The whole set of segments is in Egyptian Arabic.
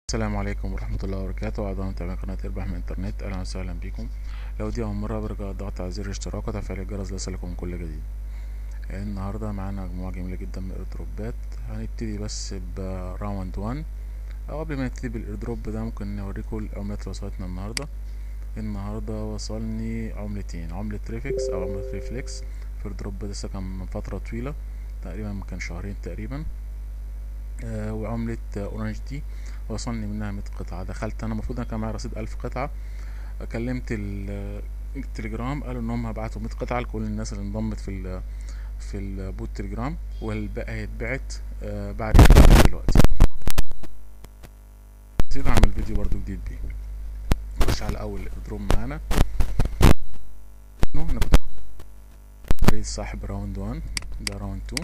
السلام عليكم ورحمة الله وبركاته أعضاء متابعين قناة اربح من الإنترنت أهلا وسهلا بكم لو دي أول مرة برجع الضغط على زر الاشتراك وتفعيل الجرس ليصلكم كل جديد النهاردة معانا مجموعة جميلة جدا من الإيردروبات هنبتدي بس براوند وان أو قبل ما نبتدي بالإيردروب ده ممكن نوريكم العملات اللي وصلتنا النهاردة النهاردة وصلني عملتين عملة ريفكس أو عملة ريفلكس في الإيردروب ده لسه كان من فترة طويلة تقريبا كان شهرين تقريبا آه وعملة أورانج دي وصلني منها مية قطعة دخلت أنا المفروض أنا كان معايا رصيد ألف قطعة كلمت التليجرام قالوا إنهم هبعتوا مية قطعة لكل الناس اللي انضمت في ال في البوت تليجرام والباقي هيتبعت آه بعد دلوقتي نسيت أعمل فيديو برضو جديد بيه نخش على أول إيردروب معانا أنا كنت رئيس صاحب راوند وان ده راوند تو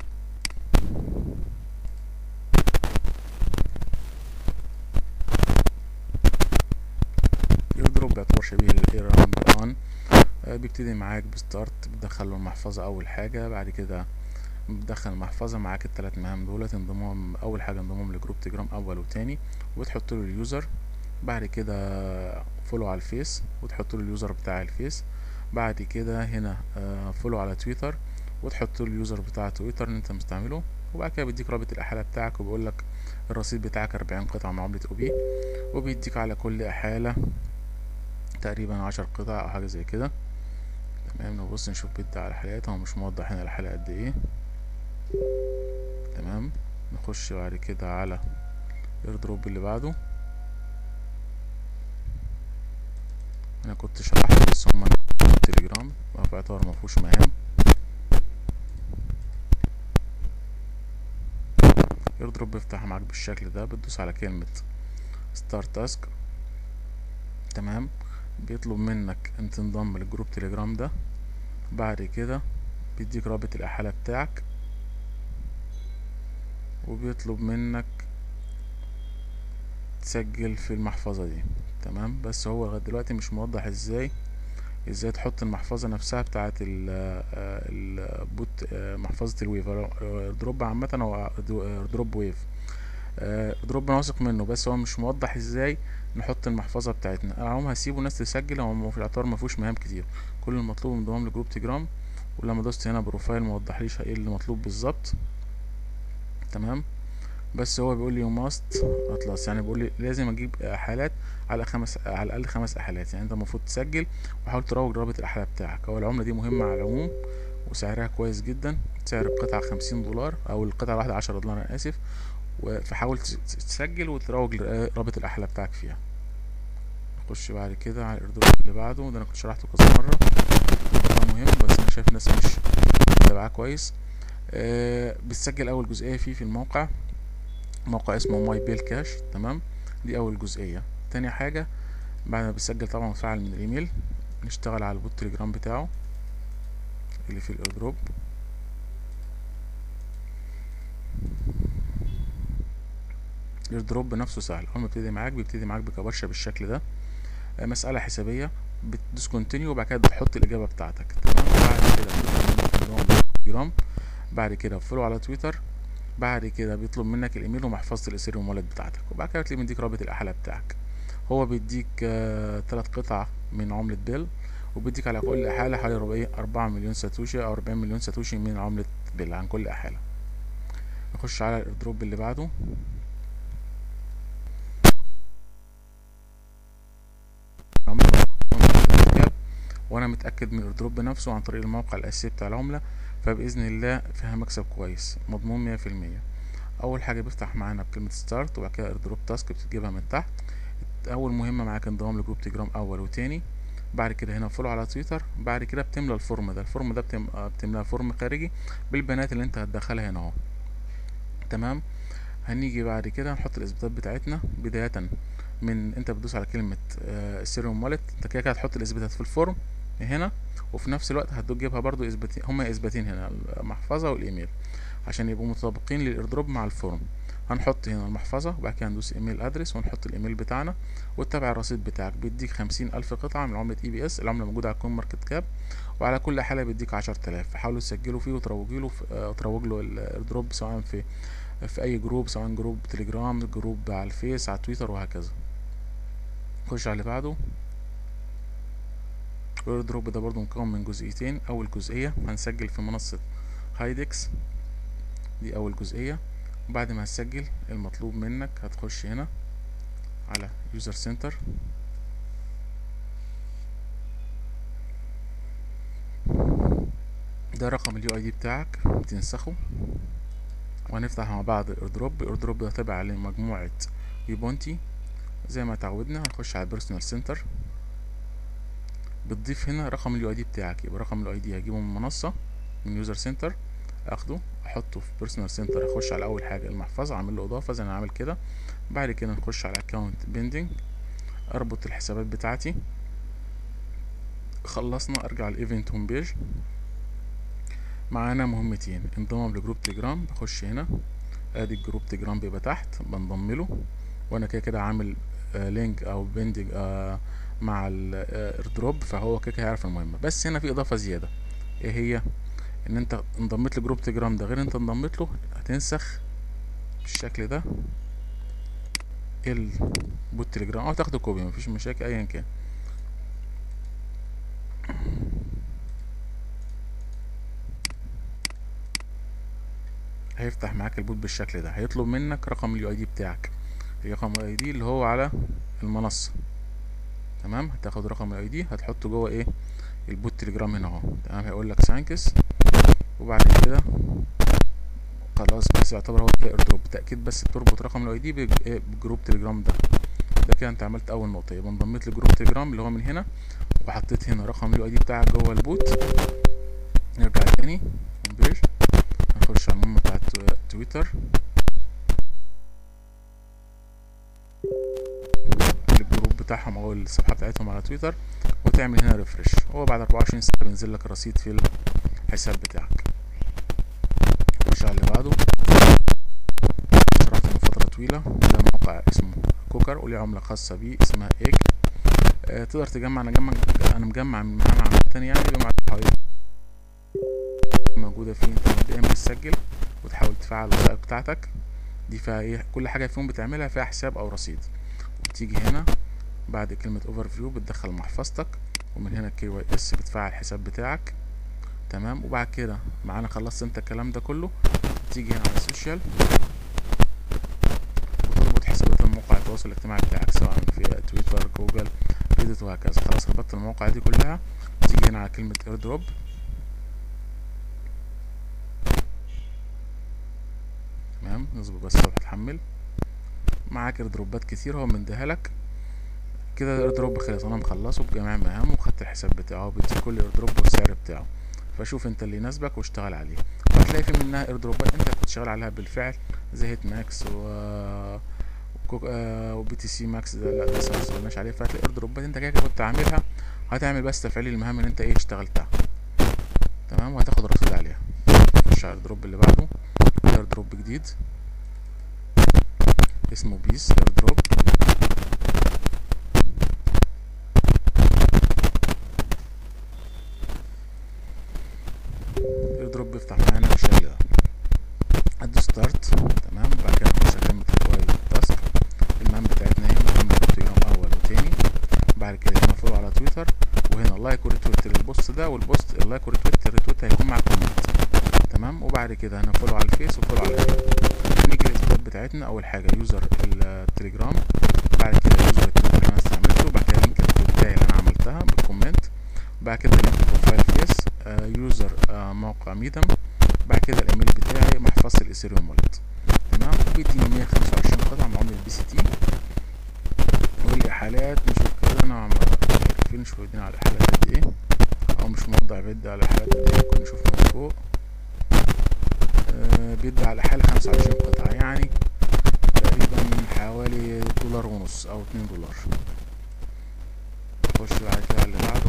الايردروب بيعتبر شبيه للاير راوند 1 بيبتدي معاك بستارت بتدخله المحفظة أول حاجة بعد كده بتدخل المحفظة معاك التلات مهام دولت انضمام أول حاجة انضمام لجروب تجرام أول وتاني وبتحط له اليوزر بعد كده فولو على الفيس وتحط له اليوزر بتاع الفيس بعد كده هنا فولو على تويتر وتحط له اليوزر بتاع تويتر اللي انت مستعمله وبعد كده بيديك رابط الإحالة بتاعك وبيقول لك الرصيد بتاعك أربعين قطعة من عملة أوبي وبيديك على كل إحالة تقريبا عشر قطع أو حاجة زي كده تمام نبص نشوف بيدي على الحلقات هو مش موضح هنا الحلقة قد ايه تمام نخش بعد كده على الايردروب اللي بعده انا كنت شرحت بس هما تليجرام في اعتبار مفهوش مهام الايردروب بيفتح معاك بالشكل ده بتدوس على كلمة ستارت تاسك تمام بيطلب منك ان تنضم للجروب تليجرام ده بعد كده بيديك رابط الإحالة بتاعك وبيطلب منك تسجل في المحفظة دي تمام بس هو لغاية دلوقتي مش موضح ازاي ازاي تحط المحفظة نفسها بتاعة البوت محفظة الويف دروب عامة هو دروب ويف دروب انا واثق منه بس هو مش موضح ازاي نحط المحفظه بتاعتنا انا عموما هسيبه الناس تسجل هو في الاعتبار ما فيهوش مهام كتير كل المطلوب انضمام لجروب تجرام ولما دوست هنا بروفايل ما وضحليش ايه اللي مطلوب بالظبط تمام بس هو بيقول لي يو ماست اطلس يعني بيقول لي لازم اجيب حالات على خمس على الاقل خمس احالات يعني انت المفروض تسجل وحاول تروج لرابط الاحاله بتاعك هو العمله دي مهمه على العموم وسعرها كويس جدا سعر القطعه خمسين دولار او القطعه الواحده عشرة دولار انا اسف فحاول تسجل وتروج رابط الأحلى بتاعك فيها نخش بعد كده على الايردروب اللي بعده ده انا كنت شرحته كذا مرة ده مهم بس انا شايف ناس مش متابعاه كويس آه بتسجل اول جزئية فيه في الموقع موقع اسمه ماي بيل كاش تمام دي اول جزئية تاني حاجة بعد ما بتسجل طبعا مفعل من الايميل نشتغل على البوت تليجرام بتاعه اللي في الايردروب الايردروب نفسه سهل اول ما بيبتدي معاك بيبتدي معاك بكبرشة بالشكل ده مسألة حسابية بتدوس كونتينيو وبعد كده بتحط الإجابة بتاعتك تمام بعد كده تليجرام بعد كده فولو على تويتر بعد كده بيطلب منك الإيميل ومحفظة الإثيريوم والت بتاعتك وبعد كده بتلاقي مديك رابط الإحالة بتاعك هو بيديك آه تلات قطع من عملة بيل وبيديك على كل إحالة حوالي أربعة مليون ساتوشي أو أربعين مليون ساتوشي من عملة بيل عن كل إحالة نخش على الايردروب اللي بعده وانا متاكد من الايردروب نفسه عن طريق الموقع الاساسي بتاع العمله فباذن الله فيها مكسب كويس مضمون مية في المية اول حاجه بيفتح معانا بكلمه ستارت وبعد كده ايردروب تاسك بتجيبها من تحت اول مهمه معاك انضمام لجروب تجرام اول وتاني بعد كده هنا فولو على تويتر بعد كده بتملى الفورم ده الفورم ده بتم... بتملاه فورم خارجي بالبيانات اللي انت هتدخلها هنا اهو تمام هنيجي بعد كده نحط الاثباتات بتاعتنا بدايه من انت بتدوس على كلمه سيريوم والت انت كده كده هتحط الاثباتات في الفورم هنا وفي نفس الوقت هتجيبها برضو اثباتين هما اثباتين هنا المحفظه والايميل عشان يبقوا مطابقين للايردروب مع الفورم هنحط هنا المحفظة وبعد كده ندوس ايميل ادرس ونحط الايميل بتاعنا وتتابع الرصيد بتاعك بيديك خمسين الف قطعة من عملة اي بي اس العملة موجودة على كون ماركت كاب وعلى كل حالة بيديك عشر تلاف حاولوا تسجلوا فيه وتروجوا له تروج له الايردروب سواء في في اي جروب سواء جروب تليجرام جروب على الفيس على تويتر وهكذا نخش على اللي بعده الاير دروب ده برضو مكون من جزئيتين اول جزئيه هنسجل في منصه هايدكس دي اول جزئيه وبعد ما هتسجل المطلوب منك هتخش هنا على يوزر سنتر ده رقم اليو اي دي بتاعك بتنسخه وهنفتح مع بعض الايردروب الايردروب ده تابع لمجموعة يوبونتي زي ما اتعودنا هنخش على بيرسونال سنتر بتضيف هنا رقم اليو اي دي بتاعك يبقى رقم اليو اي دي هجيبه من منصة من يوزر سنتر اخده احطه في بيرسونال سنتر اخش على اول حاجة المحفظة اعمل له اضافة زي ما انا عامل كده بعد كده نخش على اكونت بيندنج اربط الحسابات بتاعتي خلصنا ارجع الايفنت هوم بيج معانا مهمتين انضمام لجروب تليجرام بخش هنا ادي الجروب تليجرام بيبقى تحت بنضم له وانا كده كده عامل آه لينك او بيندنج آه مع الايردروب فهو كده هيعرف المهمه بس هنا في اضافه زياده ايه هي ان انت انضميت لجروب تليجرام ده غير انت انضميت له هتنسخ بالشكل ده البوت تليجرام او تاخده كوبي مفيش مشاكل ايا كان هيفتح معاك البوت بالشكل ده هيطلب منك رقم اليو اي دي بتاعك رقم اليو اي دي اللي هو على المنصه تمام هتاخد رقم الاي دي هتحطه جوه ايه البوت تليجرام هنا اهو تمام هيقول لك سانكس وبعد كده خلاص بس يعتبر هو كده ايردروب بالتاكيد بس بتربط رقم الاي دي بالجروب تليجرام ده ده كده انت عملت اول نقطه يبقى انضميت لجروب تليجرام اللي هو من هنا وحطيت هنا رقم اليو اي دي بتاعك جوه البوت نرجع تاني بيج هنخش على المهم بتاعت تويتر الجروب بتاعهم او الصفحه بتاعتهم على تويتر وتعمل هنا ريفرش هو بعد 24 ساعه بينزل لك رصيد في الحساب بتاعك خش على اللي بعده شرحت من فتره طويله ده موقع اسمه كوكر وليه عمله خاصه بيه اسمها ايج آه تقدر تجمع انا جمع انا مجمع من معانا عامه يعني بيبقى حوالي موجوده فيه انت مبدئيا بتسجل وتحاول تفعل الوثائق بتاعتك دي فيها ايه كل حاجه فيهم بتعملها فيها حساب او رصيد وبتيجي هنا بعد كلمة اوفر فيو بتدخل محفظتك ومن هنا كي واي اس بتفعل الحساب بتاعك تمام وبعد كده معانا خلصت انت الكلام ده كله تيجي هنا على السوشيال وتربط حسابات الموقع التواصل الاجتماعي بتاعك سواء في تويتر جوجل ريدت وهكذا خلاص ربطت المواقع دي كلها تيجي هنا على كلمة ايردروب تمام نصبر بس تحمل معاك ايردروبات كتير هو مديها لك كده الايردروب خلص انا مخلصه بجميع مهامه وخدت الحساب بتاعه بيديك كل ايردروب والسعر بتاعه فشوف انت اللي يناسبك واشتغل عليه هتلاقي في منها ايردروبات انت كنت شغال عليها بالفعل زي هيت ماكس و وبي تي سي ماكس ده لا لسه ما اشتغلناش عليه فهتلاقي ايردروبات انت كده كنت عاملها هتعمل بس تفعيل المهام اللي انت ايه اشتغلتها تمام وهتاخد رصيد عليها نخش على الايردروب اللي بعده ايردروب جديد اسمه بيس ايردروب الايردروب بيفتح معانا بالشكل ده ادي ستارت تمام بعد كده نخش على كلمة ريكوايرد تاسك المهام بتاعتنا هنا مهام تليجرام اول وتاني بعد كده هنا فولو على تويتر وهنا لايك وريتويت للبوست ده والبوست اللايك وريتويت الريتويت هيكون مع كومنت تمام وبعد كده هنا فولو على الفيس وفولو على الفيس نيجي الاثبات بتاعتنا اول حاجه يوزر التليجرام بعد كده يوزر التويتر اللي انا استعملته بعد كده لينك بتاعي اللي انا عملتها بالكومنت بعد كده لينك بروفايل فيس آه يوزر آه موقع ميدم بعد كده الايميل بتاعي محفظه الاثيريوم والت تمام بيديني 125 قطعه مع عمله البي سي تي والاحالات نشوف كده انا عارفين نشوف بيدينا على الاحالات قد ايه او مش موضع بيدي على الاحالات قد ايه ممكن نشوف من فوق آه بيدي على الحالة 25 قطعة يعني تقريبا حوالي دولار ونص او اتنين دولار نخش بعد كده على اللي بعده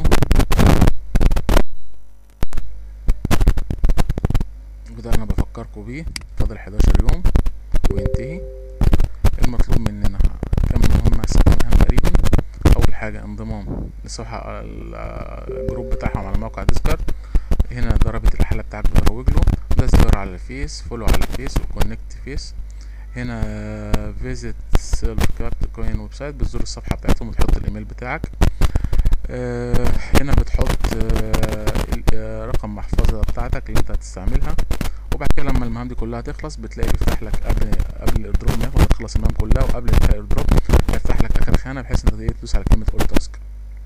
وده انا بفكركم بيه فاضل 11 يوم وينتهي المطلوب مننا كم مهمة ست مهام تقريبا اول حاجة انضمام لصفحة الجروب بتاعهم على موقع ديسكورد هنا ضربت الحالة بتاعك بتروج له ده زيارة على الفيس فولو على الفيس وكونكت فيس هنا فيزيت سيلف كابت كوين ويب سايت بتزور الصفحه بتاعتهم وتحط الايميل بتاعك آه، هنا بتحط آه، آه، رقم محفظه بتاعتك اللي انت هتستعملها وبعد كده لما المهام دي كلها تخلص بتلاقي بيفتح لك قبل قبل الايردروب ما ياخد تخلص المهام كلها وقبل انتهاء الايردروب هيفتح لك اخر خانه بحيث انت ايه تدوس على كلمه اول تاسك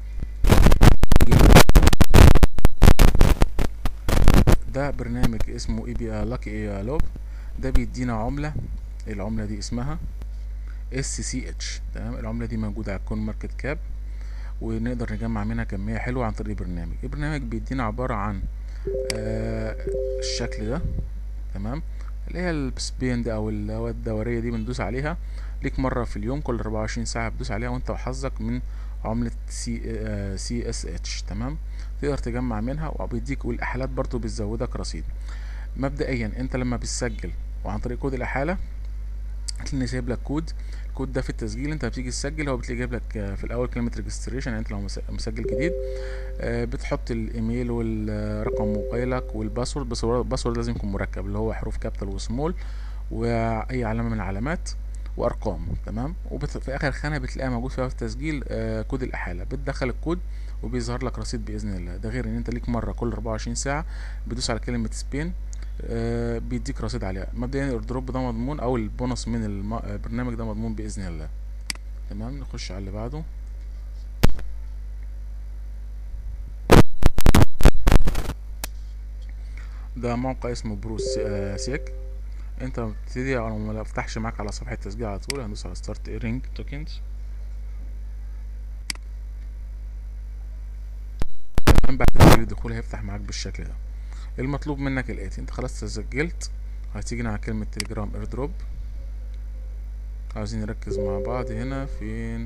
ده برنامج اسمه اي بي لاكي اي لوب ده بيدينا عمله العمله دي اسمها اس سي اتش تمام العمله دي موجوده على كون ماركت كاب ونقدر نجمع منها كميه حلوه عن طريق البرنامج البرنامج بيدينا عباره عن آه الشكل ده تمام اللي هي السبين دي او الهواء الدوريه دي بندوس عليها ليك مره في اليوم كل 24 ساعه بتدوس عليها وانت وحظك من عملة سي آه سي اس اتش تمام تقدر تجمع منها وبيديك والاحالات برضو بتزودك رصيد مبدئيا انت لما بتسجل وعن طريق كود الاحاله هتلاقيني سايب لك كود الكود ده في التسجيل انت بتيجي تسجل هو بتلاقي جايب لك في الاول كلمه ريجستريشن يعني انت لو مسجل جديد بتحط الايميل والرقم موبايلك والباسورد بس الباسورد لازم يكون مركب اللي هو حروف كابيتال وسمول واي علامه من العلامات وارقام تمام وفي اخر خانه بتلاقيها موجود فيها في التسجيل كود الاحاله بتدخل الكود وبيظهر لك رصيد باذن الله ده غير ان انت ليك مره كل 24 ساعه بتدوس على كلمه سبين آه بيديك رصيد عليها مبدئيا الايردروب ده مضمون او البونص من البرنامج ده مضمون باذن الله تمام نخش على اللي بعده ده موقع اسمه بروس آه سيك انت بتبتدي او ما فتحش معاك على صفحه التسجيل على طول هندوس على ستارت ايرنج توكنز تمام بعد تسجيل الدخول هيفتح معاك بالشكل ده المطلوب منك الاتي انت خلاص سجلت هتيجي على كلمة تليجرام ايردروب عاوزين نركز مع بعض هنا فين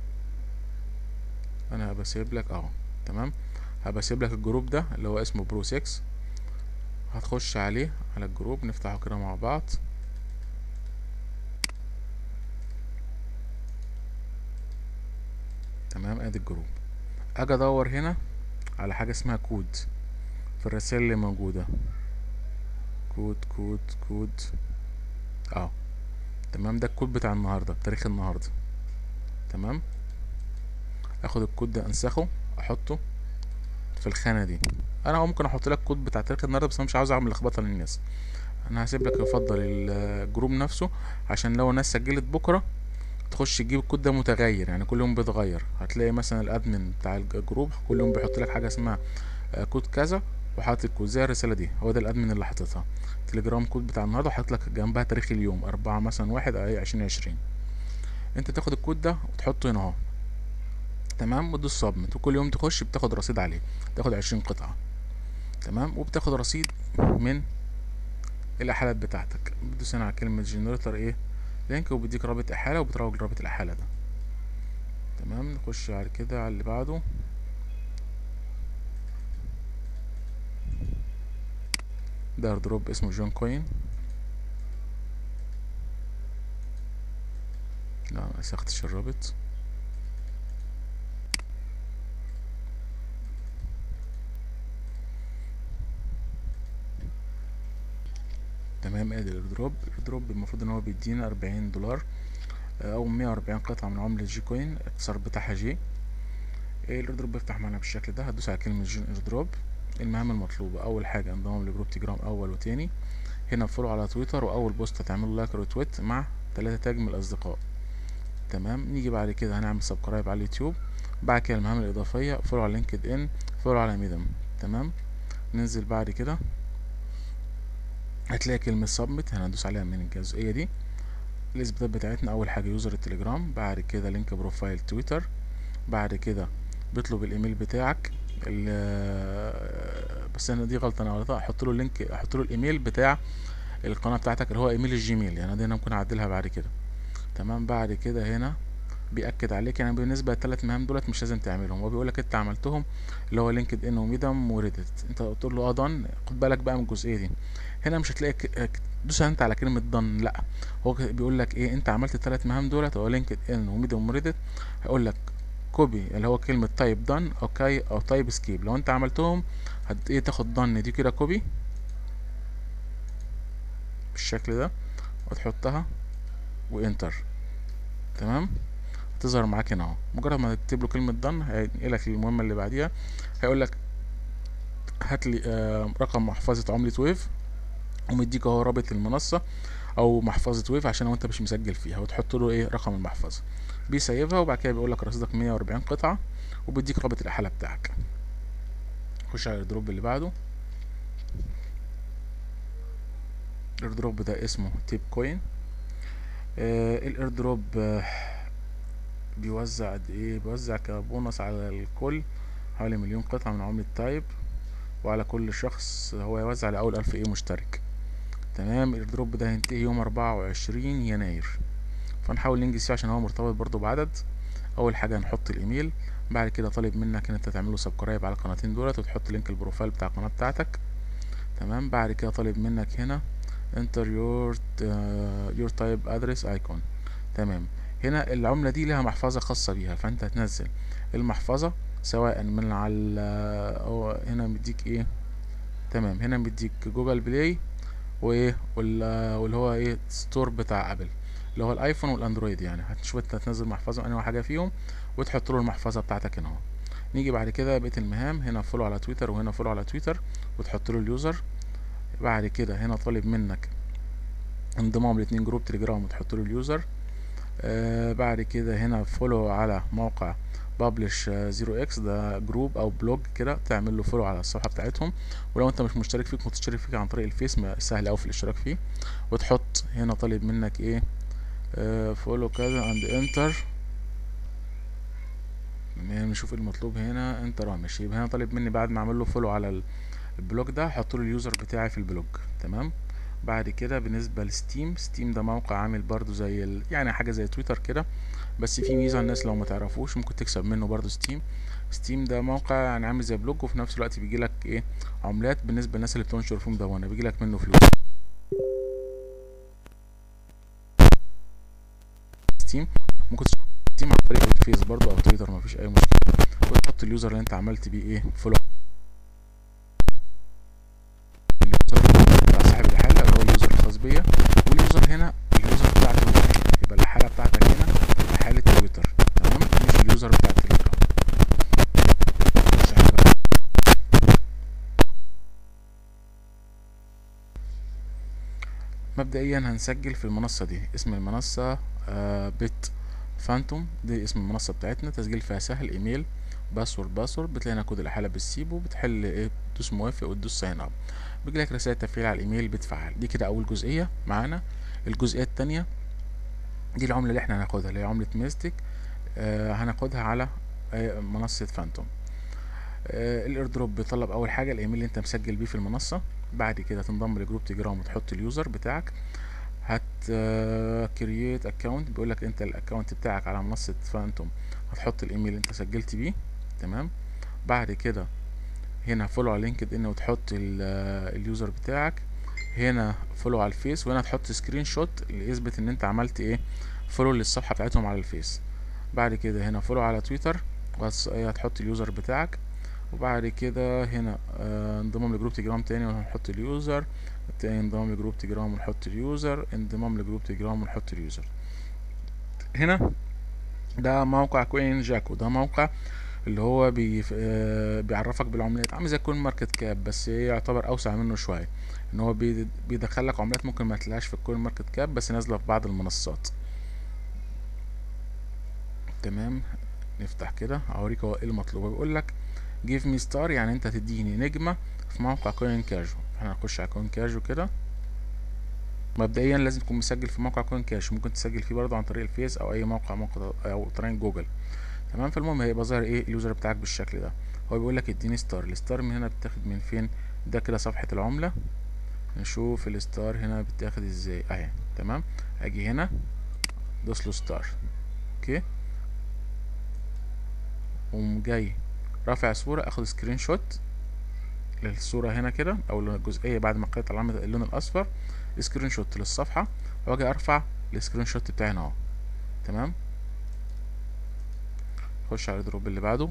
انا هبقى سايب لك اهو تمام هبقى سايب لك الجروب ده اللي هو اسمه برو 6 هتخش عليه على الجروب نفتحه كده مع بعض تمام ادي الجروب اجي ادور هنا على حاجة اسمها كود في الرسائل اللي موجودة كود كود كود اه تمام ده الكود بتاع النهاردة بتاريخ النهاردة تمام اخد الكود ده انسخه احطه في الخانة دي انا ممكن احط لك كود بتاع تاريخ النهاردة بس انا مش عاوز اعمل لخبطة للناس انا هسيب لك يفضل الجروب نفسه عشان لو الناس سجلت بكرة تخش تجيب الكود ده متغير يعني كل يوم بيتغير هتلاقي مثلا الادمن بتاع الجروب كل يوم بيحط لك حاجة اسمها كود كذا وحاطط الكود زي الرسالة دي هو ده الادمن اللي حاططها تليجرام كود بتاع النهارده وحاطط لك جنبها تاريخ اليوم أربعة مثلا واحد اي عشرين عشرين انت تاخد الكود ده وتحطه هنا اهو تمام وتدوس سبمت وكل يوم تخش بتاخد رصيد عليه تاخد عشرين قطعة تمام وبتاخد رصيد من الاحالات بتاعتك بتدوس هنا على كلمة جنريتور ايه لينك وبيديك رابط احالة وبتروج رابط الاحالة ده تمام نخش على كده على اللي بعده ده ايردروب اسمه جون كوين لا مسختش الرابط تمام ادي الايردروب الايردروب المفروض ان هو بيدينا اربعين دولار او مية واربعين قطعة من عملة جي كوين الاختصار بتاعها جي الايردروب بيفتح معانا بالشكل ده هتدوس على كلمة جون ايردروب المهام المطلوبة أول حاجة انضمام لجروب تيجرام أول وتاني هنا فولو على تويتر وأول بوست هتعمله لايك وتويت مع تلاتة تاج من الأصدقاء تمام نيجي بعد كده هنعمل سبسكرايب على اليوتيوب بعد كده المهام الإضافية فولو على لينكد إن فولو على ميدم تمام ننزل بعد كده هتلاقي كلمة سبمت هندوس عليها من الجزئية دي الإثباتات بتاعتنا أول حاجة يوزر التليجرام بعد كده لينك بروفايل تويتر بعد كده بيطلب الإيميل بتاعك بس انا دي غلطه انا غلطه احط له اللينك احط له الايميل بتاع القناه بتاعتك اللي هو ايميل الجيميل يعني دي انا ممكن اعدلها بعد كده تمام بعد كده هنا بيأكد عليك يعني بالنسبة للثلاث مهام دولت مش لازم تعملهم هو بيقول لك انت عملتهم اللي هو لينكد ان وميدم وريدت انت تقول له اه دان خد بالك بقى من الجزئية دي هنا مش هتلاقي دوس انت على كلمة دان لا هو بيقول لك ايه انت عملت الثلاث مهام دولت هو لينكد ان وميدم وريدت هيقول لك كوبي اللي هو كلمة تايب دان اوكي او تايب سكيب لو انت عملتهم هت ايه تاخد دان دي كده كوبي بالشكل ده وتحطها وانتر تمام تظهر معاك هنا اهو مجرد ما تكتب له كلمه دن هينقلك للمهمه اللي بعديها هيقول لك هات لي آه رقم محفظه عمله ويف ومديك اهو رابط المنصه او محفظه ويف عشان لو انت مش مسجل فيها وتحط له ايه رقم المحفظه بيسيفها وبعد كده بيقول لك رصيدك 140 قطعه وبيديك رابط الاحاله بتاعك خش على الدروب اللي بعده الايردروب ده اسمه تيب كوين آه الايردروب آه بيوزع قد ايه بيوزع كبونص على الكل حوالي مليون قطعة من عملة تايب وعلى كل شخص هو يوزع لأول ألف ايه مشترك تمام الايردروب ده هينتهي يوم أربعة وعشرين يناير فنحاول ننجز فيه عشان هو مرتبط برضو بعدد أول حاجة هنحط الإيميل بعد كده طالب منك ان انت تعمله سبسكرايب على القناتين دولت وتحط لينك البروفايل بتاع القناة بتاعتك تمام بعد كده طالب منك هنا enter your uh, your type address icon تمام هنا العملة دي لها محفظة خاصة بيها فانت هتنزل المحفظة سواء من على هو هنا مديك ايه تمام هنا مديك جوجل بلاي وايه واللي هو ايه ستور بتاع ابل اللي هو الايفون والاندرويد يعني هتشوف انت هتنزل محفظة انهي حاجة فيهم وتحط له المحفظة بتاعتك هنا اهو نيجي بعد كده بقية المهام هنا فولو على تويتر وهنا فولو على تويتر وتحط له اليوزر بعد كده هنا طالب منك انضمام لاتنين جروب تليجرام وتحط له اليوزر آه بعد كده هنا فولو على موقع بابلش زيرو اكس ده جروب او بلوج كده تعمل له فولو على الصفحه بتاعتهم ولو انت مش مشترك فيك متشترك فيك عن طريق الفيس سهل اوي في الاشتراك فيه وتحط هنا طالب منك ايه آه فولو كذا اند انتر نشوف ايه المطلوب هنا انتر اه ماشي يبقى هنا طالب مني بعد ما اعمل له فولو على البلوج ده احط له اليوزر بتاعي في البلوج تمام بعد كده بالنسبه لستيم ستيم ده موقع عامل برضو زي ال... يعني حاجه زي تويتر كده بس في ميزه الناس لو ما تعرفوش ممكن تكسب منه برضو ستيم ستيم ده موقع يعني عامل زي بلوج وفي نفس الوقت بيجي لك ايه عملات بالنسبه للناس اللي بتنشر فيه مدونه بيجي لك منه فلوس ستيم ممكن ستيم عن طريق الفيس برضو او تويتر مفيش اي مشكله وتحط اليوزر اللي انت عملت بيه ايه فولو صاحب الحالة اللي هو اليوزر الخاص بيا واليوزر هنا اليوزر بتاع تويتر يبقى الحالة بتاعتك هنا حالة تويتر تمام مش اليوزر بتاع التليجرام مبدئيا هنسجل في المنصة دي اسم المنصة آه بت فانتوم دي اسم المنصة بتاعتنا تسجيل فيها سهل ايميل باسورد باسورد بتلاقي هنا كود الحالة بتسيبه بتحل ايه تدوس موافق وتدوس ساين اب بيجيلك رسالة تفعيل على الايميل بتفعل دي كده اول جزئية معانا الجزئية التانية دي العملة اللي احنا هناخدها اللي هي عملة ميستيك آه هناخدها على آه منصة فانتوم آه الايردروب بيطلب اول حاجة الايميل اللي انت مسجل بيه في المنصة بعد كده تنضم لجروب تليجرام وتحط اليوزر بتاعك هت كرييت اكونت بيقول لك انت الاكونت بتاعك على منصة فانتوم هتحط الايميل اللي انت سجلت بيه تمام بعد كده هنا فولو على لينكد ان وتحط اليوزر بتاعك هنا فولو على الفيس وهنا تحط سكرين شوت اللي يثبت ان انت عملت ايه فولو للصفحه بتاعتهم على الفيس بعد كده هنا فولو على تويتر وهتحط اليوزر بتاعك وبعد كده هنا آه انضمام لجروب تليجرام تاني وهنحط اليوزر تاني انضمام لجروب تليجرام ونحط اليوزر انضمام لجروب تليجرام ونحط اليوزر هنا ده موقع كوين جاكو ده موقع اللي هو بي آه بيعرفك بالعملات عامل زي كوين ماركت كاب بس يعتبر اوسع منه شويه ان هو بيدخل لك عملات ممكن ما تلاقيهاش في الكوين ماركت كاب بس نازله في بعض المنصات تمام نفتح كده اوريك هو ايه المطلوب بيقول لك جيف مي ستار يعني انت تديني نجمه في موقع كوين كاجو احنا هنخش على كوين كاجو كده مبدئيا لازم تكون مسجل في موقع كوين كاش ممكن تسجل فيه برضه عن طريق الفيس او اي موقع موقع او طريق جوجل تمام فالمهم هيبقى ظاهر ايه اليوزر بتاعك بالشكل ده هو بيقول لك اديني ستار الستار من هنا بتاخد من فين ده كده صفحه العمله نشوف الستار هنا بتاخد ازاي اهي تمام اجي هنا دوس له ستار اوكي قوم جاي رافع صورة اخد سكرين شوت للصورة هنا كده او الجزئية بعد ما قريت علامة اللون الاصفر سكرين شوت للصفحة واجي ارفع السكرين شوت بتاعي هنا اهو تمام خش على الدروب اللي بعده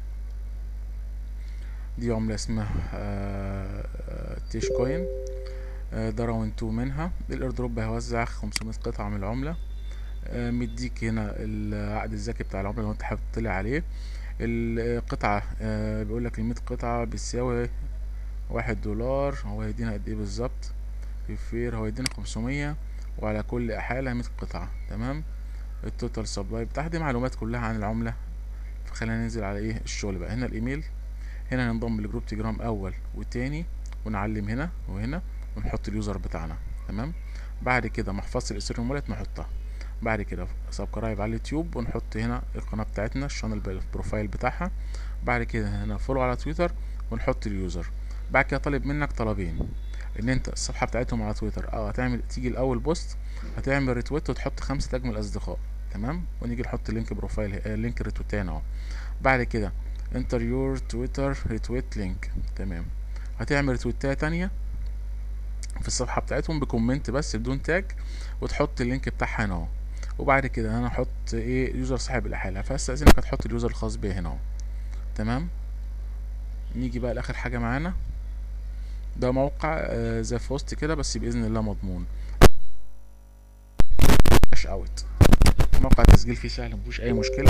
دي عملة اسمها آه آه تيش كوين آه ده راوند تو منها الايردروب هيوزع 500 قطعة من العملة آه، مديك هنا العقد الذكي بتاع العملة لو انت حابب تطلع عليه القطعة آه، بيقول لك المية قطعة بتساوي واحد دولار هو هيدينا قد ايه بالظبط ريفير هو هيدينا خمسمية وعلى كل حالة مية قطعة تمام التوتال سبلاي بتاعها دي معلومات كلها عن العملة فخلينا ننزل على ايه الشغل بقى هنا الايميل هنا ننضم لجروب تيجرام اول وتاني ونعلم هنا وهنا ونحط اليوزر بتاعنا تمام بعد كده محفظة الاثيريوم والت نحطها بعد كده سبسكرايب على اليوتيوب ونحط هنا القناة بتاعتنا الشانل بالبروفايل بتاعها بعد كده هنا فولو على تويتر ونحط اليوزر بعد كده طالب منك طلبين ان انت الصفحة بتاعتهم على تويتر اه هتعمل تيجي الاول بوست هتعمل ريتويت وتحط خمسة تاج من الاصدقاء تمام ونيجي نحط لينك بروفايل آه لينك ريتويتين اهو بعد كده انتر يور تويتر ريتويت لينك تمام هتعمل ريتويتاية تانية في الصفحة بتاعتهم بكومنت بس بدون تاج وتحط اللينك بتاعها هنا اهو وبعد كده انا هحط ايه يوزر صاحب الاحاله فاستاذنك هتحط اليوزر الخاص بيا هنا اهو تمام نيجي بقى لاخر حاجه معانا ده موقع آه زي فوست كده بس باذن الله مضمون كاش اوت موقع التسجيل فيه سهل مفيهوش اي مشكله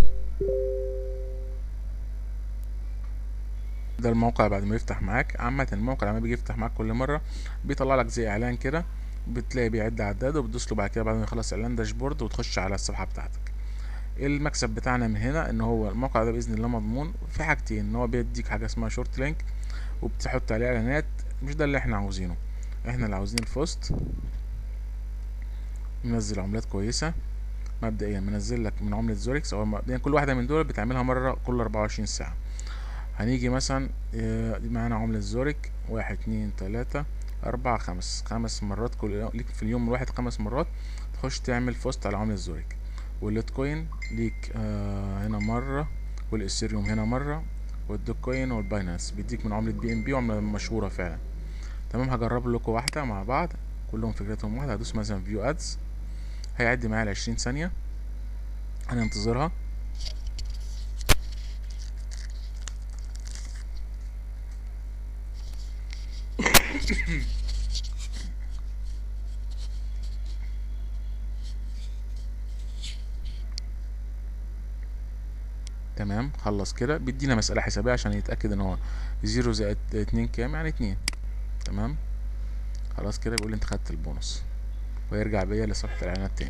ده الموقع بعد ما يفتح معاك عامة الموقع لما بيجي يفتح معاك كل مرة بيطلع لك زي اعلان كده بتلاقي بيعد عداد وبتدوس له بعد كده بعد ما يخلص اعلان داشبورد وتخش على الصفحة بتاعتك المكسب بتاعنا من هنا ان هو الموقع ده باذن الله مضمون في حاجتين ان هو بيديك حاجة اسمها شورت لينك وبتحط عليه اعلانات مش ده اللي احنا عاوزينه احنا اللي عاوزين الفوست منزل عملات كويسة مبدئيا منزل لك من عملة زوريكس او مبدئيا كل واحدة من دول بتعملها مرة كل 24 ساعة هنيجي مثلا دي معانا عملة زوريك واحد اتنين تلاتة أربعة خمس خمس مرات كل ليك في اليوم الواحد خمس مرات تخش تعمل فوست على عملة زوريك والليتكوين ليك آه هنا مرة والإثيريوم هنا مرة والدوكوين والباينانس بيديك من عملة بي ام بي عملة مشهورة فعلا تمام هجرب لكم واحدة مع بعض كلهم فكرتهم واحدة هدوس مثلا فيو ادز هيعد معايا العشرين ثانية هننتظرها تمام خلص كده بيدينا مسألة حسابية عشان يتأكد ان هو زيرو زائد اتنين كام يعني اتنين تمام خلاص كده بيقول انت خدت البونص ويرجع بيا لصفحة الاعلانات تاني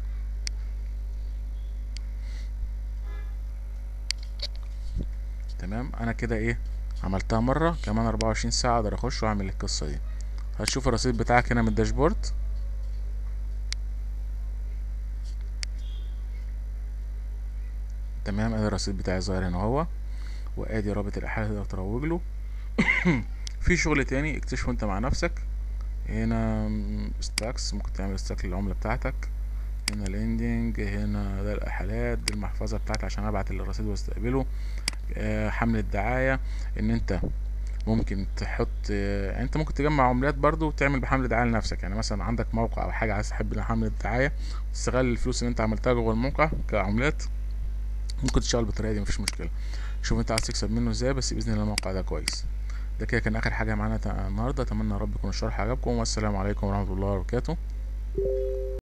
تمام انا كده ايه عملتها مرة كمان اربعة وعشرين ساعة اقدر اخش واعمل القصة دي هتشوف الرصيد بتاعك هنا من الداشبورد تمام ادي الرصيد بتاعي ظاهر هنا اهو وادي رابط الاحاله تقدر تروج له في شغل تاني اكتشفه انت مع نفسك هنا ستاكس ممكن تعمل ستاك للعمله بتاعتك هنا الاندنج هنا ده الاحالات دي المحفظه بتاعتي عشان ابعت الرصيد واستقبله آه حمله دعايه ان انت ممكن تحط يعني انت ممكن تجمع عملات برضو وتعمل بحملة دعاية لنفسك يعني مثلا عندك موقع او حاجة عايز تحب حملة دعاية تستغل الفلوس اللي انت عملتها جوه الموقع كعملات ممكن تشتغل بالطريقة دي مفيش مشكلة شوف انت عايز تكسب منه ازاي بس باذن الله الموقع ده كويس ده كده كان اخر حاجة معانا النهاردة اتمنى يا رب يكون الشرح عجبكم والسلام عليكم ورحمة الله وبركاته